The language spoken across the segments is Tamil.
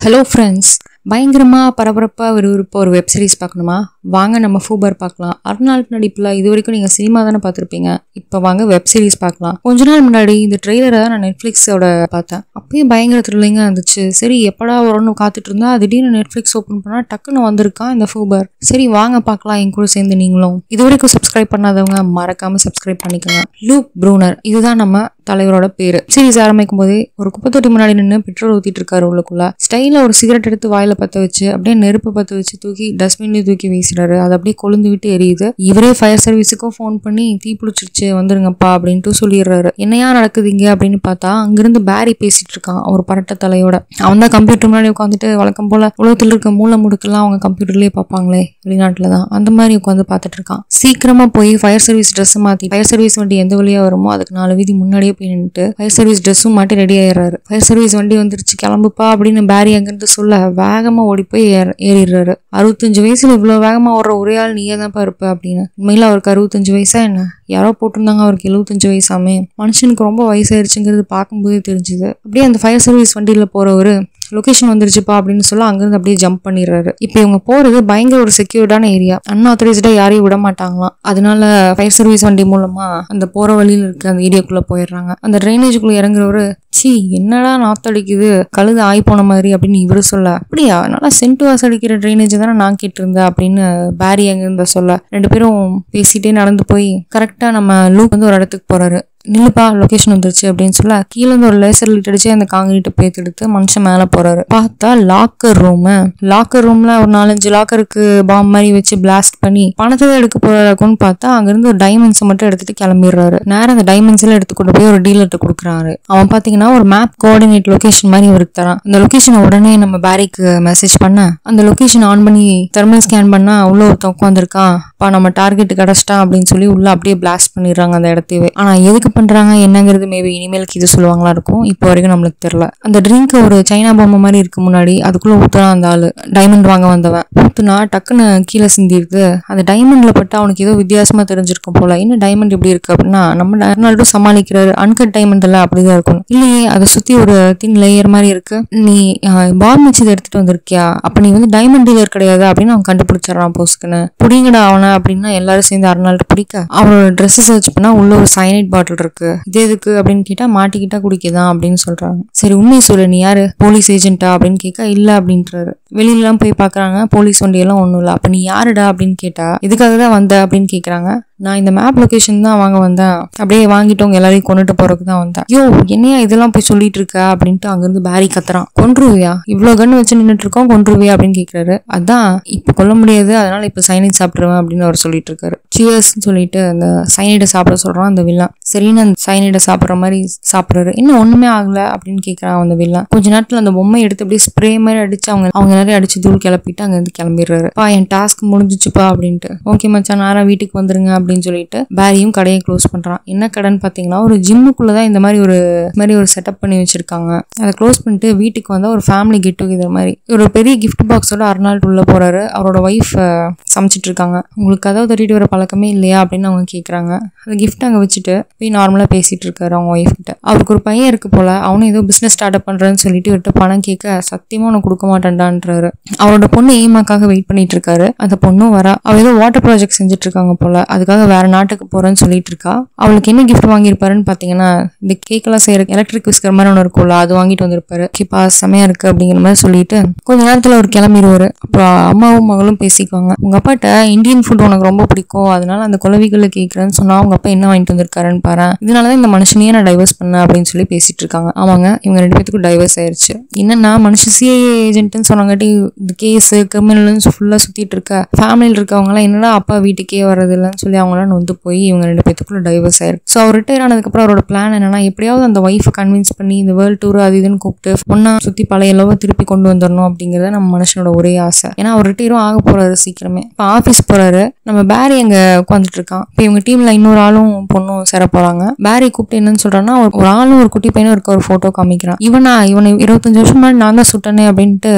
ஹலோ ஃப்ரெண்ட்ஸ் பயங்கரமாக பரபரப்பாக விறுவிறுப்பாக ஒரு வெப் சீரிஸ் பார்க்கணுமா வாங்க நம்ம ஃபூபர் பார்க்கலாம் அருணாள் நடிப்பில் இது வரைக்கும் நீங்கள் சினிமா தானே பார்த்துருப்பீங்க இப்போ வாங்க வெப் சீரிஸ் பார்க்கலாம் கொஞ்ச நாள் முன்னாடி இந்த ட்ரெய்லரை தான் நான் நெட்ஃப்ளிக்ஸோட பார்த்தேன் அப்பயே பயங்கர த்ரில்லிங்காக இருந்துச்சு சரி எப்படா வரும்னு காத்துட்டு இருந்தா திடீர்னு நெட்ஃப்ளிக்ஸ் ஓப்பன் பண்ணால் டக்குன்னு வந்திருக்கான் இந்த ஃபூபர் சரி வாங்க பார்க்கலாம் என் கூட சேர்ந்து நீங்களும் இது வரைக்கும் சப்ஸ்கிரைப் பண்ணாதவங்க மறக்காம சப்ஸ்கிரைப் பண்ணிக்கோங்க லூக் ப்ரூனர் இதுதான் நம்ம தலைவரோட பேரு சீரிஸ் ஆரம்பிக்கும் போதே ஒரு குப்பத்தொட்டி முன்னாடி நின்று பெட்ரோல் ஊத்திட்டு இருக்காரு உள்ளுக்குள்ள ஸ்டைல ஒரு சிகரெட் எடுத்து வாயில பத்த வச்சு அப்படியே நெருப்பு பத்த வச்சு தூக்கி டஸ்ட்பின்லயும் தூக்கி வீசுறாரு அது அப்படியே கொழுந்து விட்டு எரியுது இவரே ஃபயர் சர்வீஸுக்கும் ஃபோன் பண்ணி தீ பிடிச்சிருச்சு வந்துருங்கப்பா அப்படின்ட்டு சொல்லிடுறாரு என்னையா நடக்குது இங்க அப்படின்னு பார்த்தா அங்கிருந்து பேரி பேசிட்டு இருக்கான் ஒரு பரட்ட தலையோட அவன் தான் கம்ப்யூட்டர் முன்னாடி உட்காந்துட்டு வழக்கம் போல உலகத்தில் இருக்க மூல முடுக்கெல்லாம் அவங்க கம்ப்யூட்டர்லயே பார்ப்பாங்களே வெளிநாட்டுல தான் அந்த மாதிரி உட்காந்து பார்த்துட்டு இருக்கான் சீக்கிரமா போய் ஃபயர் சர்வீஸ் ட்ரெஸ் மாத்தி ஃபயர் சர்வீஸ் வண்டி எந்த வழியா வருமோ அதுக்கு நாலு வீதி முன்னாடியே போய் நின்னுட்டு ஃபயர் சர்வீஸ் ட்ரெஸ்ஸும் மாட்டி ரெடி ஆயிடுறாரு ஃபயர் சர்வீஸ் வண்டி வந்துருச்சு கிளம்புப்பா அப்படின்னு பேரி அங்கிருந்து சொல்ல வேகமா ஓடி போய் ஏற- ஏறிடுறாரு அறுபத்தஞ்சு வயசுல இவ்வளவு வேகமா ஓடுற ஒரே ஆள் நீயே தான்ப்பா இருப்ப அப்படின்னு உண்மையில அவருக்கு அறுபத்தஞ்சு வயசா என்ன யாரோ போட்டிருந்தாங்க அவருக்கு எழுபத்தஞ்சு வயசாமே மனுஷனுக்கு ரொம்ப வயசாயிருச்சுங்கிறது பார்க்கும்போதே தெரிஞ்சுது அப்படியே அந்த ஃபயர் சர்வீஸ் வண்டியில போறவரு லொகேஷன் வந்துருச்சுப்பா அப்படின்னு சொல்ல அங்கிருந்து அப்படியே ஜம்ப் பண்ணிடுறாரு இப்போ இவங்க போறது பயங்கர ஒரு செக்யூர்டான ஏரியா அன்ஆத்தரைஸ்டா யாரையும் விட மாட்டாங்களாம் அதனால ஃபயர் சர்வீஸ் வண்டி மூலமா அந்த போற வழியில இருக்க அந்த ஏரியாக்குள்ள போயிடுறாங்க அந்த ட்ரைனேஜுக்குள்ள இறங்குறவரு சி என்னடா நாத்தடிக்குது கழுது ஆய் போன மாதிரி அப்படின்னு இவரு சொல்ல அப்படியா நல்லா சென்ட் வாசம் அடிக்கிற ட்ரைனேஜ் தானே நான் கேட்டிருந்தேன் அப்படின்னு பேரி அங்க இருந்த சொல்ல ரெண்டு பேரும் பேசிட்டே நடந்து போய் கரெக்டா நம்ம லூக் வந்து ஒரு இடத்துக்கு போறாரு நில்லுப்பா லொகேஷன் வந்துருச்சு அப்படின்னு சொல்ல கீழே இருந்து ஒரு லேசர் லைட் அடிச்சு அந்த காங்கிரீட்டை பேத்து எடுத்து மனுஷன் மேல போறாரு பார்த்தா லாக்கர் ரூம் லாக்கர் ரூம்ல ஒரு நாலஞ்சு லாக்கருக்கு பாம் மாதிரி வச்சு பிளாஸ்ட் பண்ணி பணத்தை தான் எடுக்க போறாருன்னு பார்த்தா அங்கிருந்து ஒரு டைமண்ட்ஸ் மட்டும் எடுத்துட்டு கிளம்பிடுறாரு நேரம் அந்த டைமண்ட்ஸ் எல்லாம் எடுத்து கொண்டு போய் ஒரு டீலர்ட்ட கொடுக்குறாரு அவன் பாத்தீங்கன்னா ஒரு மேப் கோஆர்டினேட் லொகேஷன் மாதிரி அவருக்கு தரான் அந்த லொகேஷனை உடனே நம்ம பேரிக்கு மெசேஜ் பண்ண அந்த லொகேஷன் ஆன் பண்ணி தெர்மல் ஸ்கேன் பண்ணா உள்ள ஒருத்தன் உட்காந்துருக்கான் அப்பா நம்ம டார்கெட் கிடைச்சிட்டான் அப்படின்னு சொல்லி உள்ள அப்படியே பிளாஸ்ட் பண்ணிடுறாங்க அந்த இடத்தையே ஆனா எதுக்கு பண்றாங்க என்னங்கிறது மேபி இனிமேலுக்கு இது சொல்லுவாங்களா இருக்கும் இப்போ வரைக்கும் நம்மளுக்கு தெரியல அந்த ட்ரிங்க் ஒரு சைனா பொம்மை மாதிரி இருக்கு முன்னாடி அதுக்குள்ள ஊத்துறான் அந்த ஆளு டைமண்ட் வாங்க வந்தவன் ஊத்துனா டக்குன்னு கீழே சிந்திருக்கு அந்த டைமண்ட்ல பட்டு அவனுக்கு ஏதோ வித்தியாசமா தெரிஞ்சிருக்கும் போல என்ன டைமண்ட் இப்படி இருக்கு அப்படின்னா நம்ம டெர்னால்டோ சமாளிக்கிறாரு அன்கட் டைமண்ட் எல்லாம் அப்படிதான் இருக்கும் இல்லையே அதை சுத்தி ஒரு தின் லேயர் மாதிரி இருக்கு நீ பாம் வச்சு இதை எடுத்துட்டு வந்திருக்கியா அப்ப நீ வந்து டைமண்ட் டீலர் கிடையாது அப்படின்னு அவன் கண்டுபிடிச்சிடறான் போஸ்க்குன்னு புடிங்கடா அவனை அப்படின்னா எல்லாரும் சேர்ந்து அருணாள்கிட்ட பிடிக்க அவரோட ட்ரெஸ் சர்ச் பண்ணா உள்ள ஒரு சைனைட் பாட்டில் இருக்கு இது எதுக்கு அப்படின்னு கேட்டா மாட்டிக்கிட்டா குடிக்கதான் அப்படின்னு சொல்றாங்க சரி உண்மையை சொல்லு நீ யாரு போலீஸ் ஏஜென்ட்டா அப்படின்னு கேட்க இல்ல அப்படின்றாரு வெளியில எல்லாம் போய் பாக்குறாங்க போலீஸ் வண்டியெல்லாம் ஒண்ணும் இல்ல அப்ப நீ யாருடா அப்படின்னு கேட்டா இதுக்காக தான் வந்த அப்படின்னு கேக்குறாங்க நான் இந்த மேப் லொகேஷன் தான் வாங்க வந்தேன் அப்படியே வாங்கிட்டவங்க எல்லாரையும் கொண்டுட்டு போறதுக்கு தான் வந்தேன் யோ என்னையா இதெல்லாம் போய் சொல்லிட்டு இருக்க அப்படின்ட்டு அங்கிருந்து பேரி கத்துறான் கொன்றுவியா இவ்வளவு கண்ணு வச்சு நின்னுட்டு இருக்கோம் கொன்றுவியா அப்படின்னு கேக்குறாரு அதான் இப்ப கொல்ல முடியாது அதனால இப்ப சைனைட் சாப்பிட்டுருவேன் அப்படின்னு அவர் சொல்லிட்டு இருக்காரு சியர்ஸ்னு சொல்லிட்டு அந்த சைனைடை சாப்பிட சொல்றான் அந்த வில்லன் சரின்னு அந்த சைனைடை சாப்பிடுற மாதிரி சாப்பிடுறாரு இன்னும் ஒண்ணுமே ஆகல அப்படின்னு கேக்குறான் அந்த வில்லன் கொஞ்ச நேரத்துல அந்த பொம்மை எடுத்து அப்படியே ஸ்ப்ரே மாதிரி அடிச்சு அவங்க அவங்க எல்லாரையும் அடிச்சு தூள் கிளப்பிட்டு அங்க இருந்து கிளம்பிடுறாரு பா என் டாஸ்க் முடிஞ்சிச்சுப்பா அப்படின்ட்டு ஓகே மச்சான் நேரா வீட்டுக்கு வந்துருங்க அப்படின்னு சொல்லிட்டு பேரியும் கடையை க்ளோஸ் பண்றான் என்ன கடைன்னு பாத்தீங்கன்னா ஒரு ஜிம்முக்குள்ளதான் இந்த மாதிரி ஒரு இந்த மாதிரி ஒரு செட்டப் பண்ணி வச்சிருக்காங்க அதை க்ளோஸ் பண்ணிட்டு வீட்டுக்கு வந்தா ஒரு ஃபேமிலி கெட் டுகெதர் மாதிரி ஒரு பெரிய கிஃப்ட் பாக்ஸோட அர்னால்ட் உள்ள போறாரு அவரோட ஒய்ஃப் சமைச்சிட்டு இருக்காங்க உங்களுக்கு கதவு தட்டிட்டு வர பழக்கமே இல்லையா அப்படின்னு அவங்க கேக்குறாங்க அந்த கிஃப்ட் அங்க வச்சுட்டு போய் நார்மலா பேசிட்டு இருக்காரு அவங்க ஒய்ஃப் கிட்ட அவருக்கு ஒரு பையன் இருக்கு போல அவனும் ஏதோ பிசினஸ் ஸ்டார்ட் அப் பண்றேன்னு சொல்லிட்டு இவர்கிட்ட பணம் கேட்க சத்தியமா உனக்கு கொடுக்க மாட்டேன்டான்றாரு அவரோட பொண்ணு ஏமாக்காக வெயிட் பண்ணிட்டு இருக்காரு அந்த பொண்ணும் வரா அவ ஏதோ வாட்டர் ப்ராஜெக்ட் செஞ்சுட்டு இருக்காங்க போல அதுக்காக வேற நாட்டுக்கு போறேன்னு சொல்லிட்டு இருக்கா அவளுக்கு என்ன கிஃப்ட் வாங்கியிருப்பாருன்னு பாத்தீங்கன்னா இந்த கேக்கெல்லாம் செய்யற எலக்ட்ரிக் விஸ்கர் மாதிரி ஒன்று இருக்கும்ல அது வாங்கிட்டு வந்திருப்பாரு கிப்பா செமையா இருக்கு அப்படிங்கிற மாதிரி சொல்லிட்டு கொஞ்ச நேரத்துல அவர் கிளம்பிடுவாரு அப்புறம் அம்மாவும் மகளும் பேசிக்குவாங்க உங்க அப்பாட்ட இந்தியன் ஃபுட் உனக்கு ரொம்ப பிடிக்கும் அதனால அந்த குலவிகளை கேட்கறேன்னு சொன்னா அவங்க அப்பா என்ன வாங்கிட்டு வந்திருக்காருன்னு பாரு இதனாலதான் இந்த மனுஷனையே நான் டைவர்ஸ் பண்ணேன் அப்படின்னு சொல்லி பேசிட்டு இருக்காங்க ஆமாங்க இவங்க ரெண்டு பேத்துக்கும் டைவர்ஸ் ஆயிருச்சு என்னன்னா மனுஷன் சிஏ ஏஜென்ட்னு சொன்னாங்காட்டி இந்த கேஸ் கிரிமினல்னு ஃபுல்லா சுத்திட்டு இருக்க ஃபேமிலியில் இருக்கவங்க எல்லாம் என்னடா அப்பா வீட்டுக்கே வர்றது இல்லைன்னு சொல்லி அவங்களாம் நொந்து போய் இவங்க ரெண்டு பேத்துக்குள்ள டைவர்ஸ் ஆயிருக்கு ஸோ அவர் ரிட்டையர் ஆனதுக்கப்புறம் அவரோட பிளான் என்னன்னா எப்படியாவது அந்த ஒய்ஃபை கன்வின்ஸ் பண்ணி இந்த வேர்ல்ட் டூர் அது இதுன்னு கூப்பிட்டு ஒன்னா சுத்தி பழைய லவ் திருப்பி கொண்டு வந்துடணும் அப்படிங்கறத நம்ம மனுஷனோட ஒரே ஆசை ஏன்னா அவர் ரிட்டையரும் ஆக போறாரு சீக்கிரமே இப்போ ஆஃபீஸ் போறாரு நம்ம பேரி அங்க உட்காந்துட்டு இருக்கான் இப்போ இவங்க டீம்ல இன்னொரு ஆளும் பொண்ணும் சேர போறாங்க பேரி கூப்பிட்டு என்னன்னு சொல்றான்னா ஒரு ஒரு ஆளும் ஒரு குட்டி பையனும் இருக்க ஒரு போட்டோ காமிக்கிறான் இவனா இவனை இருபத்தஞ்சு வருஷம் முன்னாடி நான் தான் சுட்டனே அப்படின்ட்டு அர்னால்டு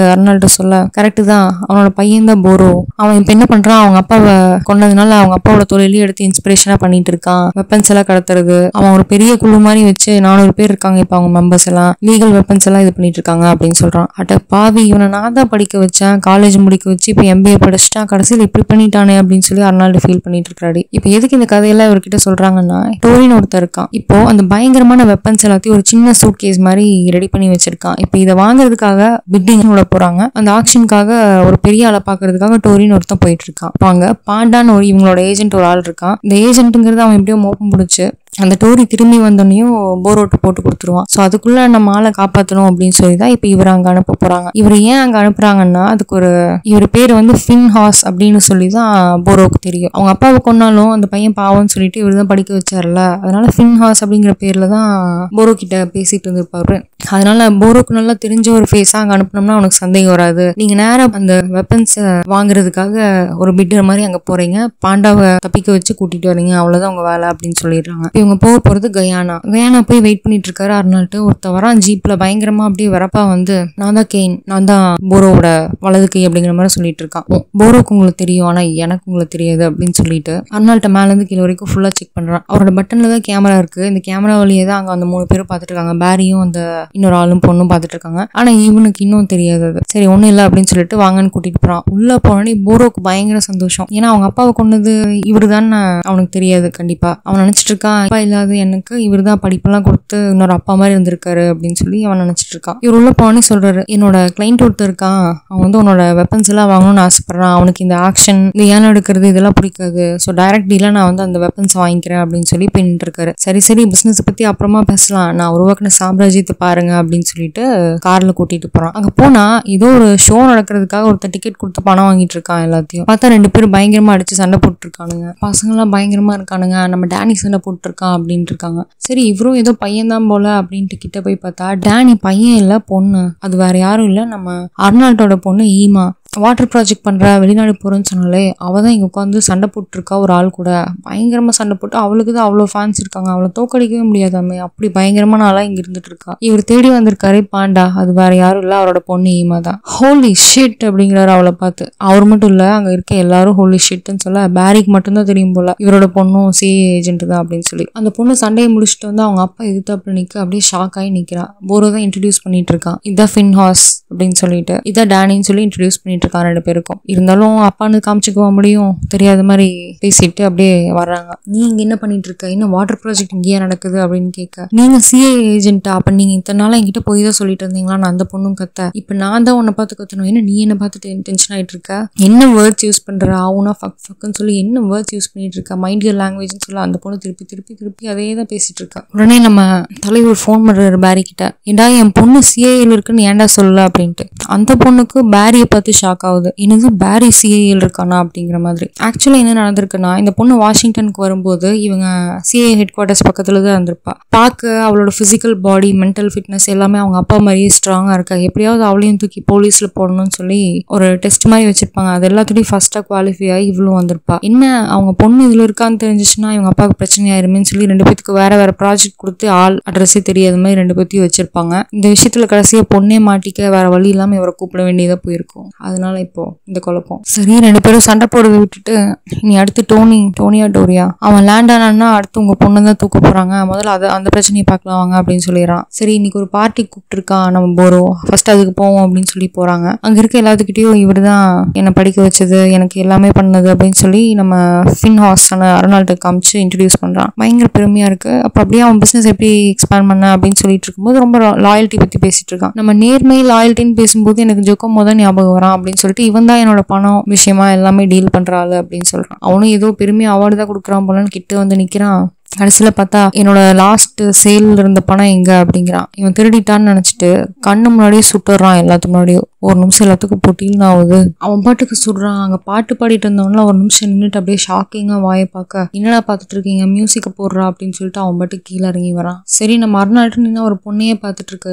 கிட்ட சொல்ல கரெக்டு தான் அவனோட பையன் தான் போரோ அவன் இப்ப என்ன பண்றான் அவங்க அப்பாவை கொண்டதுனால அவங்க அப்பாவோட தொழிலையும் எடுத்து இன்ஸ்பிரேஷனா பண்ணிட்டு இருக்கான் வெப்பன்ஸ் எல்லாம் கடத்துறது அவன் ஒரு பெரிய குழு மாதிரி வச்சு நானூறு பேர் இருக்காங்க இப்ப அவங்க மெம்பர்ஸ் எல்லாம் லீகல் வெப்பன்ஸ் எல்லாம் இது பண்ணிட்டு இருக்காங்க அப்படின்னு சொல்றான் அட பாவி இவனை நான் தான் படிக்க வச்சேன் காலேஜ் முடிக்க வச்சு இப்ப எம்பிஏ படிச்சுட்டான் கடைசியில் இப்படி பண்ணிட்டானே அப்படின்னு சொல்லி அர்னால்டு ஃபீல் பண்ணிட்டு இருக்காரு இப்ப எதுக்கு இந்த கதையெல்லாம் இவர்கிட்ட சொல்றாங்கன்னா டோரின்னு ஒருத்தர் இருக்கான் இப்போ அந்த பயங்கரமான வெப்பன்ஸ் எல்லாத்தையும் ஒரு சின்ன சூட் கேஸ் மாதிரி ரெடி பண்ணி வச்சிருக்கான் இப்போ இதை வாங்குறதுக்காக பிட்டிங் விட போறாங்க அந்த ஆக்ஷனுக்காக ஒரு பெரிய ஆளை பாக்குறதுக்காக டோரின்னு ஒருத்தன் போயிட்டு இருக்கான் அப்போ அங்க பாண்டான்னு ஒரு இவங்களோட ஏஜென்ட் ஒரு ஆள் இருக்கான் இந்த ஏஜென்ட்டுங்கிறது அவன் எப்படியோ மோப்பம் பிடிச்சு அந்த டோரி திரும்பி வந்தோடனையும் போரோட்டு போட்டு கொடுத்துருவான் ஸோ அதுக்குள்ள நம்ம ஆளை காப்பாற்றணும் அப்படின்னு சொல்லி தான் இப்போ இவர் அங்கே அனுப்ப போறாங்க இவர் ஏன் அங்கே அனுப்புறாங்கன்னா அதுக்கு ஒரு இவர் பேர் வந்து ஃபின் ஹாஸ் அப்படின்னு சொல்லி தான் போரோக்கு தெரியும் அவங்க அப்பாவை கொன்னாலும் அந்த பையன் பாவம்னு சொல்லிட்டு இவர் தான் படிக்க வச்சார்ல அதனால ஃபின் ஹாஸ் அப்படிங்கிற பேர்ல தான் போரோ கிட்ட பேசிட்டு இருந்திருப்பாரு அதனால போரோக்கு நல்லா தெரிஞ்ச ஒரு ஃபேஸா அங்கே அனுப்புனோம்னா அவனுக்கு சந்தேகம் வராது நீங்க நேரம் அந்த வெப்பன்ஸை வாங்குறதுக்காக ஒரு பிட்டர் மாதிரி அங்கே போறீங்க பாண்டாவை தப்பிக்க வச்சு கூட்டிட்டு வரீங்க அவ்வளவுதான் உங்க வேலை அப்படின்னு சொல்லிடுறாங்க இப்ப இவங்க போக போறது கயானா கயானா போய் வெயிட் பண்ணிட்டு இருக்காரு அருணால்ட்டு ஒருத்த வரான் ஜீப்ல பயங்கரமா அப்படியே வரப்பா வந்து நான் தான் கெயின் நான் தான் போரோவோட வலது கை அப்படிங்கிற மாதிரி சொல்லிட்டு இருக்கான் "ஓ, போரோக்கு உங்களுக்கு தெரியும் ஆனா எனக்கு உங்களுக்கு தெரியாது அப்படின்னு சொல்லிட்டு அருணால்ட்ட மேல இருந்து கீழே வரைக்கும் ஃபுல்லா செக் பண்றான் அவரோட பட்டன்ல தான் கேமரா இருக்கு இந்த கேமரா வழியே தான் அங்க அந்த மூணு பேரும் பார்த்துட்டு இருக்காங்க பேரியும் அந்த இன்னொரு ஆளும் பொண்ணும் பார்த்துட்டு இருக்காங்க ஆனா இவனுக்கு இன்னும் தெரியாது அது சரி ஒண்ணும் இல்லை அப்படின்னு சொல்லிட்டு வாங்கன்னு கூட்டிட்டு போறான் உள்ள போனோடனே போரோக்கு பயங்கர சந்தோஷம் ஏன்னா அவங்க அப்பாவை கொண்டது இவரு அவனுக்கு தெரியாது கண்டிப்பா அவன் நினைச்சிட்டு இருக்கான் அப்பா இல்லாத எனக்கு இவர் தான் படிப்பெல்லாம் கொடுத்து இன்னொரு அப்பா மாதிரி இருந்திருக்காரு அப்படின்னு சொல்லி அவன் நினைச்சிட்டு இருக்கான் இவர் உள்ள போனே சொல்றாரு என்னோட கிளைண்ட் ஒருத்தர் இருக்கான் அவன் வந்து உன்னோட வெப்பன்ஸ் எல்லாம் வாங்கணும்னு ஆசைப்படுறான் அவனுக்கு இந்த ஆக்ஷன் இந்த ஏன் எடுக்கிறது இதெல்லாம் பிடிக்காது ஸோ டைரக்ட் டீலாக நான் வந்து அந்த வெப்பன்ஸ் வாங்கிக்கிறேன் அப்படின்னு சொல்லி பின்னிட்டு இருக்காரு சரி சரி பிசினஸ் பத்தி அப்புறமா பேசலாம் நான் உருவாக்கின சாம்ராஜ்யத்தை பாருங்க அப்படின்னு சொல்லிட்டு கார்ல கூட்டிட்டு போறான் அங்க போனா ஏதோ ஒரு ஷோ நடக்கிறதுக்காக ஒருத்தர் டிக்கெட் கொடுத்து பணம் வாங்கிட்டு இருக்கான் எல்லாத்தையும் பார்த்தா ரெண்டு பேரும் பயங்கரமா அடிச்சு சண்டை போட்டு இருக்கானுங்க பசங்களாம் பயங்கரமா இருக்கானுங்க நம்ம டேனி சண்டை போட்டுருக்கான் அப்படின்ட்டு இருக்காங்க சரி இவரும் ஏதோ பையன் தான் போல அப்படின்ட்டு கிட்ட போய் பார்த்தா டேனி பையன் இல்ல பொண்ணு அது வேற யாரும் இல்ல நம்ம அர்னால்டோட பொண்ணு ஈமா வாட்டர் ப்ராஜெக்ட் பண்ற வெளிநாடு போறேன்னு சொன்னாலே அவ தான் இங்க உட்காந்து சண்டை போட்டுருக்கா ஒரு ஆள் கூட பயங்கரமா சண்டை போட்டு அவளுக்கு தான் அவ்வளோ ஃபேன்ஸ் இருக்காங்க அவளை தோக்கடிக்கவே முடியாதாமே அப்படி பயங்கரமான ஆளா இங்க இருந்துட்டு இருக்கா இவர் தேடி வந்திருக்காரு பாண்டா அது வேற யாரும் இல்ல அவரோட பொண்ணு ஈமா தான் ஹோலி ஷிட் அப்படிங்கிறாரு அவளை பார்த்து அவர் மட்டும் இல்ல அங்க இருக்க எல்லாரும் ஹோலி ஷிட்னு சொல்ல பேரிக்கு மட்டும்தான் தெரியும் போல இவரோட பொண்ணும் சிஏ ஏஜென்ட் தான் அப்படின்னு சொல்லி அந்த பொண்ணு சண்டையை முடிச்சுட்டு வந்து அவங்க அப்பா எதிர்த்தாப்புல நிக்க அப்படியே ஷாக் ஆகி நிக்கிறா போரோ தான் இன்ட்ரடியூஸ் பண்ணிட்டு இருக்கான் இதான் ஃபின் ஹாஸ் அப்படின்னு சொல்லிட்டு இதான் டேனின்னு சொல்லி இன்ட்ரடியூஸ் பண்ணிட்டு இருக்கான் ரெண்டு பேருக்கும் இருந்தாலும் அப்பான்னு காமிச்சுக்கவா முடியும் தெரியாத மாதிரி பேசிட்டு அப்படியே வர்றாங்க நீ இங்க என்ன பண்ணிட்டு இருக்க இன்னும் வாட்டர் ப்ராஜெக்ட் இங்கேயே நடக்குது அப்படின்னு கேட்க நீங்க சிஏ ஏஜென்ட்டா அப்ப நீங்க இத்தனை நாளா என்கிட்ட போய் தான் சொல்லிட்டு இருந்தீங்களா நான் அந்த பொண்ணும் கத்த இப்ப நான் தான் உன்னை பார்த்து கத்தணும் என்ன நீ என்ன பார்த்து டென்ஷன் ஆயிட்டு இருக்க என்ன வேர்ட்ஸ் யூஸ் பண்ற ஆவுனா ஃபக் ஃபக்குன்னு சொல்லி என்ன வேர்ட்ஸ் யூஸ் பண்ணிட்டு இருக்க மைண்ட் யர் லாங்குவேஜ்னு சொல்லி அந்த பொண்ணு திருப்பி திருப்பி திருப்பி அதே தான் பேசிட்டு இருக்கா உடனே நம்ம தலைவர் ஃபோன் பண்றாரு பேரி கிட்ட ஏண்டா என் பொண்ணு சிஏஎல் இருக்குன்னு ஏன்டா சொல்லல அப்படின்ட்டு அந்த பொண்ணுக்கு பேரியை பார்த்து ஷாக் ஆகுது என்னது பேரி சிஏஎல் இருக்கானா அப்படிங்கிற மாதிரி ஆக்சுவலா என்ன நடந்திருக்குன்னா இந்த பொண்ணு வாஷிங்டனுக்கு வரும்போது இவங்க சிஏ ஹெட் குவார்ட்டர்ஸ் பக்கத்துல தான் இருந்திருப்பா பார்க்க அவளோட பிசிக்கல் பாடி மென்டல் ஃபிட்னஸ் எல்லாமே அவங்க அப்பா மாதிரியே ஸ்ட்ராங்கா இருக்கா எப்படியாவது அவளையும் தூக்கி போலீஸ்ல போடணும்னு சொல்லி ஒரு டெஸ்ட் மாதிரி வச்சிருப்பாங்க அது எல்லாத்துலயும் ஃபர்ஸ்டா குவாலிஃபை ஆகி இவ்வளவு வந்திருப்பா என்ன அவங்க பொண்ணு இதுல இருக்கான்னு தெரிஞ்சிச்சுன்னா இவங்க அப்பாவுக்கு பிரச்சனை ஆயிருமேன்னு சொல்லி ரெண்டு பேத்துக்கு வேற வேற ப்ராஜெக்ட் கொடுத்து ஆள் அட்ரஸே தெரியாத மாதிரி ரெண்டு பேத்தையும் வச்சிருப்பாங்க இந்த விஷயத்துல கடைசியா பொண்ணே மாட்டிக்க வேற வழி இல்லாம இவரை கூப்பிட வேண்டியதா போயிருக்கும் அதனால இப்போ இந்த குழப்பம் சரி ரெண்டு பேரும் சண்டை போடுறதை விட்டுட்டு நீ அடுத்து டோனி டோனியா டோரியா அவன் லேண்ட் ஆனான்னா அடுத்து உங்க பொண்ணு தான் தூக்க போறாங்க முதல்ல அதை அந்த பிரச்சனையை பார்க்கலாம் வாங்க அப்படின்னு சொல்லிடுறான் சரி இன்னைக்கு ஒரு பார்ட்டி கூப்பிட்டுருக்கான் நம்ம போரோ ஃபர்ஸ்ட் அதுக்கு போவோம் அப்படின்னு சொல்லி போறாங்க அங்க இருக்க எல்லாத்துக்கிட்டையும் இவர் தான் என்னை படிக்க வச்சது எனக்கு எல்லாமே பண்ணது அப்படின்னு சொல்லி நம்ம ஃபின் ஹாஸ்டான அருணால்ட்டு காமிச்சு இன்ட்ரடியூஸ் பண்றான் பயங்கர பெருமையா இருக்கு அப்ப அப்படியே அவன் பிசினஸ் எப்படி எக்ஸ்பேண்ட் பண்ண அப்படின்னு சொல்லிட்டு இருக்கும்போது ரொம்ப லாயல்ட்டி பத்தி பேசிட்டு இருக்கான் நம்ம நேர்மை லாயல்ட்டின்னு பேசும்போது எனக்கு ஜோக்கோ மொதல் ஞாபகம் வரான் அப்படின்னு சொல்லிட்டு இவன் தான் என்னோட பணம் விஷயமா எல்லாமே டீல் பண்ற ஆளு அப்படின்னு சொல்றான் அவனும் ஏதோ பெருமையா அவார்டு தான் கொடுக்குறான் போலன்னு கிட்ட வந்து நிக்கிறான் கடைசியில பார்த்தா என்னோட லாஸ்ட் சேல்ல இருந்த பணம் எங்க அப்படிங்கிறான் இவன் திருடிட்டான்னு நினைச்சிட்டு கண்ணு முன்னாடியே சுட்டுறான் எல்லாத்துக்கு முன்னாடியும் ஒரு நிமிஷம் எல்லாத்துக்கும் பொட்டியில் ஆகுது அவன் பாட்டுக்கு சுடுறான் அங்க பாட்டு பாடிட்டு இருந்தவன்ல ஒரு நிமிஷம் நின்றுட்டு அப்படியே ஷாக்கிங்கா வாயை பார்க்க என்னடா பார்த்துட்டு இருக்கீங்க மியூசிக்கை போடுறா அப்படின்னு சொல்லிட்டு அவன் பாட்டு கீழே இறங்கி வரான் சரி நம்ம மறுநாள் நின்று ஒரு பொண்ணையே பார்த்துட்டு இருக்காரு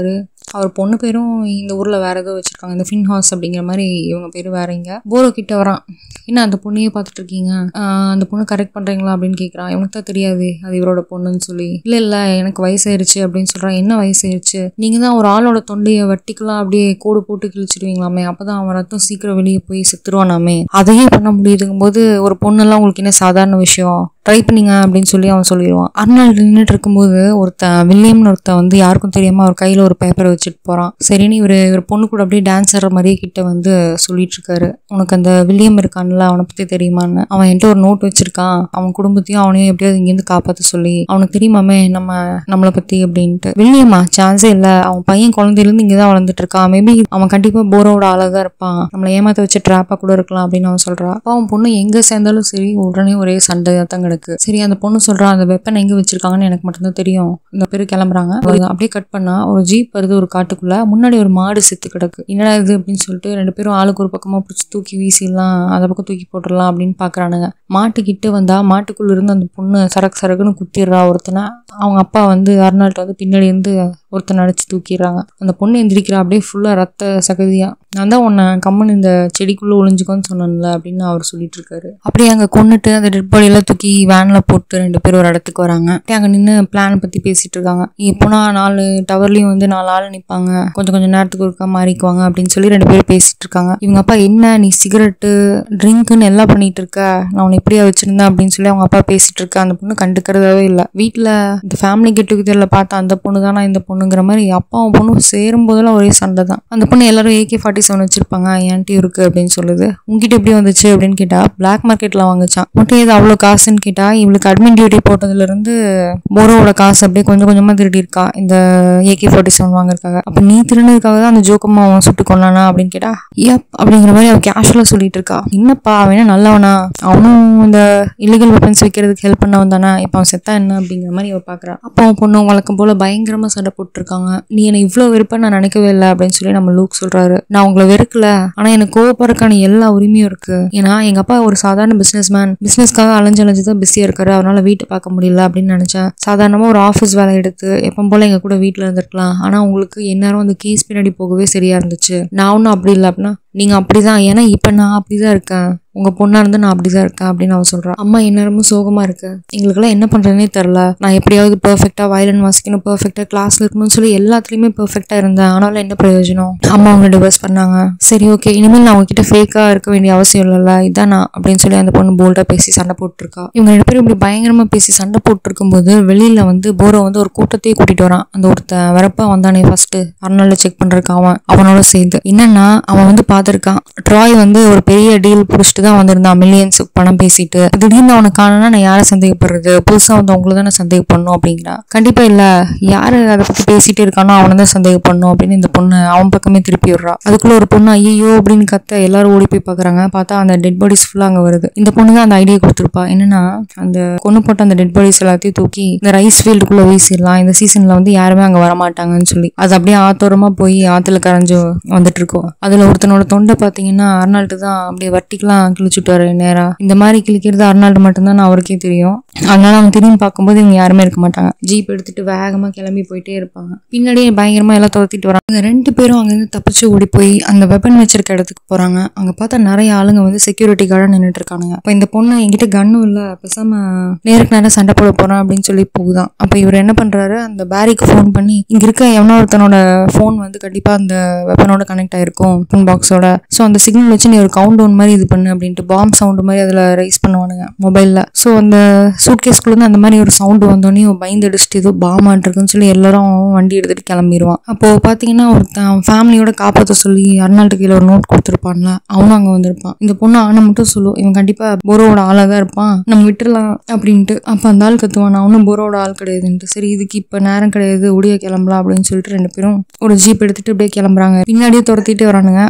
அவர் பொண்ணு பேரும் இந்த ஊரில் வேற ஏதோ வச்சிருக்காங்க இந்த ஃபின் ஹாஸ் அப்படிங்கிற மாதிரி இவங்க பேர் வேற இங்க போரோ கிட்ட வரான் என்ன அந்த பொண்ணையே பார்த்துட்டு இருக்கீங்க ஆஹ் அந்த பொண்ணு கரெக்ட் பண்ணுறீங்களா அப்படின்னு கேட்குறான் இவனுக்கு தான் தெரியாது அது இவரோட பொண்ணுன்னு சொல்லி இல்லை இல்லை எனக்கு வயசாயிருச்சு அப்படின்னு சொல்கிறான் என்ன வயசாயிருச்சு நீங்கள் தான் ஒரு ஆளோட தொண்டையை வெட்டிக்கலாம் அப்படியே கோடு போட்டு கிழிச்சிடுவீங்களாமே அப்போ தான் அவன் ரத்தம் சீக்கிரம் வெளியே போய் செத்துருவானாமே அதையே பண்ண முடியுதுங்கும் போது ஒரு பொண்ணெல்லாம் உங்களுக்கு என்ன சாதாரண விஷயம் ட்ரை பண்ணீங்க அப்படின்னு சொல்லி அவன் சொல்லிடுவான் அர்னால் நின்றுட்டு இருக்கும்போது ஒருத்தன் வில்லியம்னு ஒருத்தன் வந்து யாருக்கும் தெரியாம அவர் கையில ஒரு பேப்பரை வச்சுட்டு போறான் சரின்னு இவர் இவர் பொண்ணு கூட அப்படியே டான்ஸ் ஆடுற மாதிரியே கிட்ட வந்து சொல்லிட்டு இருக்காரு உனக்கு அந்த வில்லியம் இருக்கான்ல அவனை பத்தி தெரியுமான்னு அவன் என்கிட்ட ஒரு நோட் வச்சிருக்கான் அவன் குடும்பத்தையும் அவனையும் எப்படியாவது இங்கேருந்து காப்பாற்ற சொல்லி அவனுக்கு தெரியுமாமே நம்ம நம்மளை பத்தி அப்படின்ட்டு வில்லியமா சான்ஸே இல்ல அவன் பையன் குழந்தையிலேருந்து இங்கே தான் வளர்ந்துட்டு இருக்கான் மேபி அவன் கண்டிப்பா போரோட ஆளாக தான் இருப்பான் நம்மளை ஏமாத்த வச்சு ட்ராப்பா கூட இருக்கலாம் அப்படின்னு அவன் சொல்றான் அப்போ அவன் பொண்ணு எங்க சேர்ந்தாலும் சரி உடனே ஒரே சண்டை தான் கிடக்கு சரி அந்த பொண்ணு சொல்றான் அந்த வெப்பன் எங்க வச்சிருக்காங்கன்னு எனக்கு மட்டும்தான் தெரியும் இந்த பேர் கிளம்புறாங்க அவங்க அப்படியே கட் பண்ணா ஒரு ஜீப் வருது ஒரு காட்டுக்குள்ள முன்னாடி ஒரு மாடு செத்து கிடக்கு என்னடா இது அப்படின்னு சொல்லிட்டு ரெண்டு பேரும் ஆளுக்கு ஒரு பக்கமா பிடிச்சி தூக்கி வீசிடலாம் அந்த பக்கம் தூக்கி போட்டுடலாம் அப்படின்னு பாக்குறானுங்க மாட்டுக்கிட்ட வந்தா மாட்டுக்குள்ள இருந்து அந்த பொண்ணு சரக்கு சரக்குன்னு குத்திடுறா ஒருத்தனை அவங்க அப்பா வந்து அர்னால்ட் வந்து பின்னாடி இருந்து ஒருத்தனை அடிச்சு தூக்கிடுறாங்க அந்த பொண்ணு எந்திரிக்கிறா அப்படியே ஃபுல்லா ரத்த சகதியா நான் தான் உன்னை கம்மன் இந்த செடிக்குள்ள ஒளிஞ்சுக்கோன்னு சொன்னேன்ல அப்படின்னு அவர் சொல்லிட்டு இருக்காரு அப்படியே அங்க கொண்டுட்டு அந்த டெட் பாடி எல்லாம் தூக்கி வேன்ல போட்டு ரெண்டு பேரும் ஒரு இடத்துக்கு வராங்க அப்படியே அங்க நின்று பிளான் பத்தி பேசிட்டு இருக்காங்க இப்போனா நாலு டவர்லயும் வந்து நாலு ஆள் நிப்பாங்க கொஞ்சம் கொஞ்சம் நேரத்துக்கு ஒருக்கா மாறிக்குவாங்க அப்படின்னு சொல்லி ரெண்டு பேரும் பேசிட்டு இருக்காங்க இவங்க அப்பா என்ன நீ சிகரெட்டு ட்ரிங்க்னு எல்லாம் பண்ணிட்டு இருக்க நான் உன்னை இப்படியா வச்சிருந்தேன் அப்படின்னு சொல்லி அவங்க அப்பா பேசிட்டு இருக்க அந்த பொண்ணு கண்டுக்கிறதாவே இல்லை வீட்டில் இந்த ஃபேமிலி கெட் டுகெதரில் பார்த்த அந்த பொண்ணு தானா இந்த பொண்ணுங்கிற மாதிரி அப்பாவும் பொண்ணும் சேரும் போதெல்லாம் ஒரே சண்டை தான் அந்த பொண்ணு எல்லாரும் ஏகே ஃபார்ட்டி செவன் வச்சிருப்பாங்க என்கிட்ட இருக்கு அப்படின்னு சொல்லுது உங்ககிட்ட எப்படி வந்துச்சு அப்படின்னு கேட்டா பிளாக் மார்க்கெட்ல வாங்குச்சான் மட்டும் ஏது அவ்வளோ காசுன்னு கேட்டா இவளுக்கு அட்மின் டியூட்டி போட்டதுல இருந்து போரோவோட காசு அப்படியே கொஞ்சம் கொஞ்சமா திருடி இருக்கா இந்த ஏகே ஃபார்ட்டி செவன் வாங்குறதுக்காக அப்ப நீ திருடுனதுக்காக தான் அந்த ஜோக்கம்மா அவன் சுட்டு கொண்டானா அப்படின்னு கேட்டா ஏப் அப்படிங்கிற மாதிரி அவ கேஷுவலா சொல்லிட்டு இருக்கா என்னப்பா அவன் என்ன நல்லவனா அவனும் இந்த இல்லீகல் வெப்பன்ஸ் வைக்கிறதுக்கு ஹெல்ப் பண்ண வந்தானா இப்போ அவன் செத்தா என்ன அப்படிங்கிற மாதிரி அவ பாக்குறா அப்பா அவன் பொண்ணு வழக்கம் போல பயங்கரமா சண்டை போட்டுருக்காங்க நீ என்னை இவ்வளவு வெறுப்ப நான் நினைக்கவே இல்லை அப்படின்னு சொல்லி நம்ம லூக் சொல்றாரு நான் உங்களை வெறுக்கல ஆனா எனக்கு கோவப்படுறதுக்கான எல்லா உரிமையும் இருக்கு ஏன்னா எங்க அப்பா ஒரு சாதாரண பிசினஸ் மேன் பிசினஸ்க்காக அலைஞ்சு அலைஞ்சு தான் பிஸியா இருக்காரு அவனால வீட்டை பார்க்க முடியல அப்படின்னு நினைச்சேன் சாதாரணமா ஒரு ஆஃபீஸ் வேலை எடுத்து எப்போ போல எங்க கூட வீட்டில் இருந்திருக்கலாம் ஆனா உங்களுக்கு எந்நேரம் அந்த கேஸ் பின்னாடி போகவே சரியா இருந்துச்சு நான் ஒன்றும் அப்படி இல்லை அப்படின்னா நீங்க அப்படிதான் ஏன்னா இப்ப நான் அப்படிதான் இருக்கேன் உங்க பொண்ணா இருந்து நான் அப்படிதான் இருக்கேன் அப்படின்னு அவன் சொல்றான் அம்மா எந்நேரமும் சோகமா இருக்கு எங்களுக்கெல்லாம் என்ன பண்றதுனே தெரில நான் எப்படியாவது பெர்ஃபெக்டா வயலன் வாசிக்கணும் பெர்ஃபெக்டா கிளாஸ்ல இருக்கணும்னு சொல்லி எல்லாத்துலயுமே பெர்ஃபெக்டா இருந்தேன் ஆனாலும் என்ன பிரயோஜனம் அம்மா அவங்க டிவர்ஸ் பண்ணாங்க சரி ஓகே இனிமேல் நான் உங்ககிட்ட ஃபேக்கா இருக்க வேண்டிய அவசியம் இல்லைல்ல இதான் நான் அப்படின்னு சொல்லி அந்த பொண்ணு போல்டா பேசி சண்டை போட்டுருக்கா இவங்க ரெண்டு பேரும் இப்படி பயங்கரமா பேசி சண்டை போட்டு போது வெளியில வந்து போரோ வந்து ஒரு கூட்டத்தையே கூட்டிட்டு வரான் அந்த ஒருத்தன் வரப்பா வந்தானே ஃபர்ஸ்ட் அர்னால செக் பண்றதுக்கு அவன் அவனோட சேர்ந்து என்னன்னா அவன் வந்து பார்த்திருக்கான் ட்ராய் வந்து ஒரு பெரிய டீல் புடிச்சிட்டு தான் வந்திருந்தான் மில்லியன்ஸ் பணம் பேசிட்டு திடீர்னு அவனை காணனா நான் யாரை சந்தேகப்படுறது புதுசா வந்து உங்களை தானே சந்தேகப்படணும் அப்படிங்கிறான் கண்டிப்பா இல்ல யாரு அதை பத்தி பேசிட்டே இருக்கானோ அவனை தான் சந்தேகப்படணும் அப்படின்னு இந்த பொண்ணு அவன் பக்கமே திருப்பி விடுறா அதுக்குள்ள ஒரு பொண்ணு ஐயோ அப்படின்னு கத்த எல்லாரும் ஓடி போய் பாக்குறாங்க பார்த்தா அந்த டெட் பாடிஸ் ஃபுல்லா அங்க வருது இந்த பொண்ணு தான் அந்த ஐடியா கொடுத்துருப்பா என்னன்னா அந்த கொண்டு போட்ட அந்த டெட் பாடிஸ் எல்லாத்தையும் தூக்கி இந்த ரைஸ் ஃபீல்டுக்குள்ள வீசிடலாம் இந்த சீசன்ல வந்து யாருமே அங்க வரமாட்டாங்கன்னு சொல்லி அது அப்படியே ஆத்தோரமா போய் ஆத்துல கரைஞ்சு வந்துட்டு இருக்கோம் அதுல ஒருத்தனோட தொண்டை பாத்தீங்கன்னா அர்னால்டு தான் அப்படியே வட்டிக்கெல்லாம் கிழிச்சுட்டாரு நேரா இந்த மாதிரி கிழிக்கிறது அர்னால்டு மட்டும்தான் அவருக்கே தெரியும் அதனால அவன் திரும்பி பார்க்கும்போது இவங்க யாருமே இருக்க மாட்டாங்க ஜீப் எடுத்துட்டு வேகமா கிளம்பி போயிட்டே இருப்பாங்க பின்னாடியே பயங்கரமா எல்லாம் துரத்திட்டு வராங்க இவங்க ரெண்டு பேரும் அங்கிருந்து தப்பிச்சு ஓடி போய் அந்த வெப்பன் வச்சிருக்க இடத்துக்கு போறாங்க அங்க பார்த்தா நிறைய ஆளுங்க வந்து செக்யூரிட்டி கார்டா நின்னுட்டு இருக்கானுங்க அப்ப இந்த பொண்ணு என்கிட்ட கன்னும் இல்ல பேசாம நேருக்கு நேரம் சண்டை போட போறேன் அப்படின்னு சொல்லி போகுதான் அப்ப இவர் என்ன பண்றாரு அந்த பேரிக்கு ஃபோன் பண்ணி இங்க இருக்க எவனோ ஒருத்தனோட ஃபோன் வந்து கண்டிப்பா அந்த வெப்பனோட கனெக்ட் ஆயிருக்கும் ஃபோன் பாக்ஸோட ஸோ அந்த சிக்னல் வச்சு நீ ஒரு கவுண்ட் டவுன் மாதிரி இது பண்ணு அப்படின்ட்டு பாம் சவுண்ட் மாதிரி அதுல ரைஸ் பண்ணுவானுங்க மொபைல்ல ஸோ அந்த சூட்கேஸ்குள்ள அந்த மாதிரி ஒரு சவுண்டு வந்தோடனே பயந்து அடிச்சுட்டு ஏதோ பாம் ஆட்டிருக்குன்னு சொல்லி எல்லாரும் வண்டி எடுத்துட்டு கிளம்பிடுவான் அப்போ பாத்தீங்கன்னா ஒருத்தன் ஃபேமிலியோட காப்பாற்ற சொல்லி அர்னால்டு கீழே ஒரு நோட் கொடுத்துருப்பான்ல அவனும் அங்க வந்திருப்பான் இந்த பொண்ணு ஆனை மட்டும் சொல்லும் இவன் கண்டிப்பா போரோவோட ஆளா தான் இருப்பான் நம்ம விட்டுறலாம் அப்படின்ட்டு அப்ப அந்த ஆள் கத்துவான் அவனும் போரோவோட ஆள் கிடையாதுன்ட்டு சரி இதுக்கு இப்ப நேரம் கிடையாது ஒடிய கிளம்பலாம் அப்படின்னு சொல்லிட்டு ரெண்டு பேரும் ஒரு ஜீப் எடுத்துட்டு அப்படியே கிளம்புறாங்க பின்னாடியே துரத்திட்டு வரானுங்க அதுல ஒருத்தன்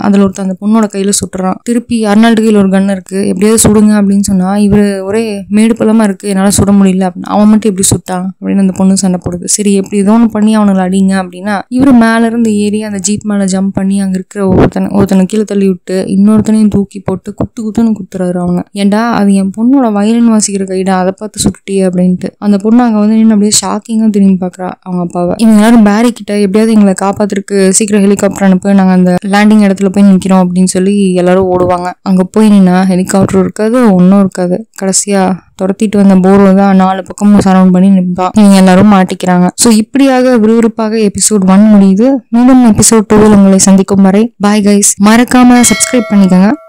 அந்த பொண்ணோட கையில சுட்டுறான் திருப்பி அர்னால்டு கையில் ஒரு கன் இருக்கு எப்படியாவது சுடுங்க அப்படின்னு சொன்னா இவர் ஒரே மேடு பள்ளமா இருக்கு என்னால சுட முடியல அப்படின்னு அவன் மட்டும் எப்படி சுட்டான் அப்படின்னு அந்த பொண்ணு சண்டை போடுது சரி எப்படி ஏதோ ஒன்று பண்ணி அவனுங்களை அடிங்க அப்படின்னா இவர் மேல இருந்து ஏறி அந்த ஜீப் மேல ஜம்ப் பண்ணி அங்க இருக்கிற ஒருத்தனை ஒருத்தனை கீழே தள்ளி விட்டு இன்னொருத்தனையும் தூக்கி போட்டு குத்து குத்துன்னு குத்துறாரு அவங்க ஏன்டா அது என் பொண்ணோட வயலின் வாசிக்கிற கைடா அதை பார்த்து சுட்டுட்டியே அப்படின்ட்டு அந்த பொண்ணு அங்க வந்து நின்று அப்படியே ஷாக்கிங்கா திரும்பி பாக்குறா அவங்க அப்பாவை இவங்க எல்லாரும் பேரி கிட்ட எப்படியாவது எங்களை காப்பாத்துறதுக்கு சீக்கிரம் ஹெலிகாப்டர் அனுப்பு நாங்க அந்த லேண்டிங் இடத்துல போய் நிக்கிறோம் அப்படின்னு சொல்லி எல்லாரும் ஓடுவாங்க அங்க போய் நின்னா ஹெலிகாப்டர் இருக்காது ஒன்றும் இருக்காது கடைசியா துரத்திட்டு வந்த போர்வை தான் நாலு பக்கமும் சரவுண்ட் பண்ணி நிற்பான் இவங்க எல்லாரும் மாட்டிக்கிறாங்க ஸோ இப்படியாக விறுவிறுப்பாக எபிசோட் ஒன் முடியுது மீண்டும் எபிசோட் டூவில் உங்களை சந்திக்கும் வரை பாய் கைஸ் மறக்காம சப்ஸ்கிரைப் பண்ணிக்கோங்க